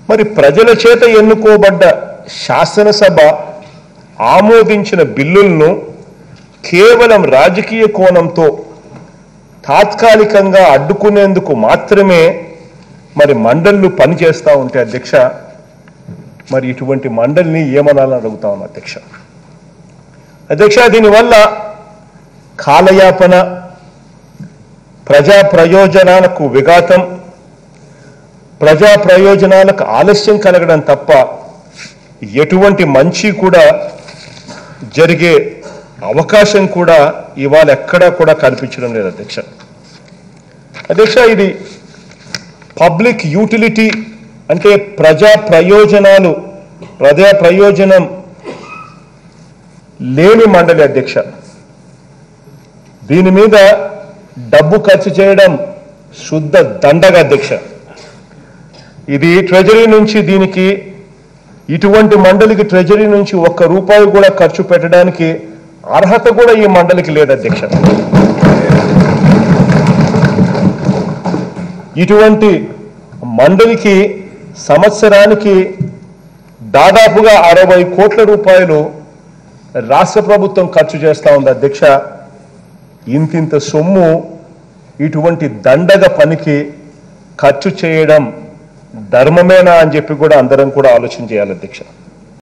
మరి ప్రజల చేత ఎన్నుకోబడ్డ శాసనసభ ఆమోదించిన బిల్లులను కేవలం రాజకీయ కోణంతో తాత్కాలికంగా అడ్డుకునేందుకు మాత్రమే మరి మండళ్ళు పనిచేస్తూ ఉంటే అధ్యక్ష మరి ఇటువంటి మండలిని ఏమనాలని అడుగుతా ఉన్నా అధ్యక్ష అధ్యక్ష దీనివల్ల కాలయాపన ప్రజా ప్రయోజనాలకు విఘాతం ప్రజా ప్రయోజనాలకు ఆలస్యం కలగడం తప్ప ఎటువంటి మంచి కూడా జరిగే అవకాశం కూడా ఇవాళ ఎక్కడా కూడా కనిపించడం లేదు అధ్యక్ష అధ్యక్ష ఇది పబ్లిక్ యూటిలిటీ అంటే ప్రజా ప్రయోజనాలు ప్రజా ప్రయోజనం లేని మండలి అధ్యక్ష దీని మీద డబ్బు ఖర్చు చేయడం శుద్ధ దండగ అధ్యక్ష ఇది ట్రెజరీ నుంచి దీనికి ఇటువంటి మండలికి ట్రెజరీ నుంచి ఒక్క రూపాయి కూడా ఖర్చు పెట్టడానికి అర్హత కూడా ఈ మండలికి లేదు అధ్యక్ష ఇటువంటి మండలికి సంవత్సరానికి దాదాపుగా అరవై కోట్ల రూపాయలు రాష్ట్ర ప్రభుత్వం ఖర్చు చేస్తా ఉంది అధ్యక్ష ఇంతింత సొమ్ము ఇటువంటి దండగ పనికి ఖర్చు చేయడం ధర్మమేనా అని చెప్పి కూడా అందరం కూడా ఆలోచన చేయాలి అధ్యక్ష